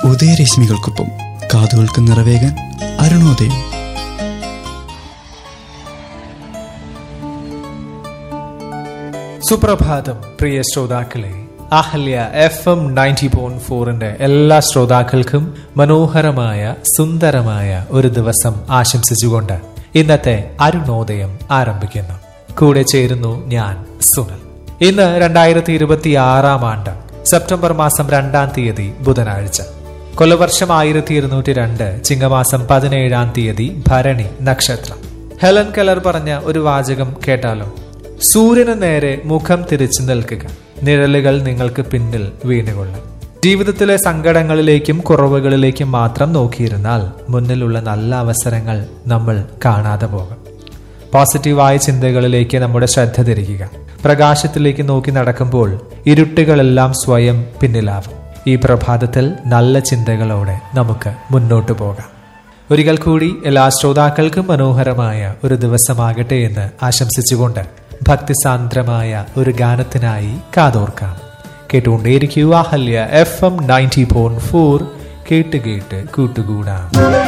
ഉദയരശ്മികൾക്കൊപ്പം കാതുകൾക്ക് നിറവേകാൻ അരുണോദയം സുപ്രഭാതം പ്രിയ ശ്രോതാക്കളെ Ahalya F M ninety point ഫോറിന്റെ എല്ലാ ശ്രോതാക്കൾക്കും മനോഹരമായ സുന്ദരമായ ഒരു ദിവസം ആശംസിച്ചുകൊണ്ട് ഇന്നത്തെ അരുണോദയം ആരംഭിക്കുന്നു കൂടെ ചേരുന്നു ഞാൻ സുനൽ ഇന്ന് രണ്ടായിരത്തി ഇരുപത്തി ആറാം ആണ്ട് സെപ്റ്റംബർ മാസം രണ്ടാം തീയതി ബുധനാഴ്ച കൊല്ലവർഷം ആയിരത്തി ഇരുന്നൂറ്റി രണ്ട് ചിങ്ങമാസം പതിനേഴാം തീയതി ഭരണി നക്ഷത്രം ഹെലൻ കെലർ പറഞ്ഞ ഒരു വാചകം കേട്ടാലോ സൂര്യന് നേരെ മുഖം തിരിച്ചു നിൽക്കുക നിഴലുകൾ നിങ്ങൾക്ക് പിന്നിൽ വീണുകൊള്ളും ജീവിതത്തിലെ സങ്കടങ്ങളിലേക്കും കുറവുകളിലേക്കും മാത്രം നോക്കിയിരുന്നാൽ മുന്നിലുള്ള നല്ല അവസരങ്ങൾ നമ്മൾ കാണാതെ പോകും പോസിറ്റീവായ ചിന്തകളിലേക്ക് നമ്മുടെ ശ്രദ്ധ തിരിക്കുക പ്രകാശത്തിലേക്ക് നോക്കി നടക്കുമ്പോൾ ഇരുട്ടുകളെല്ലാം സ്വയം പിന്നിലാവും ഈ പ്രഭാതത്തിൽ നല്ല ചിന്തകളോടെ നമുക്ക് മുന്നോട്ടു പോകാം ഒരിക്കൽ കൂടി എല്ലാ ശ്രോതാക്കൾക്കും മനോഹരമായ ഒരു ദിവസമാകട്ടെ എന്ന് ആശംസിച്ചുകൊണ്ട് ഭക്തിസാന്ദ്രമായ ഒരു ഗാനത്തിനായി കാതോർക്കാം കേട്ടുകൊണ്ടേയിരിക്കൂ Ahalya F M ninety point four കേട്ട് കേട്ട് കൂട്ടുകൂടാം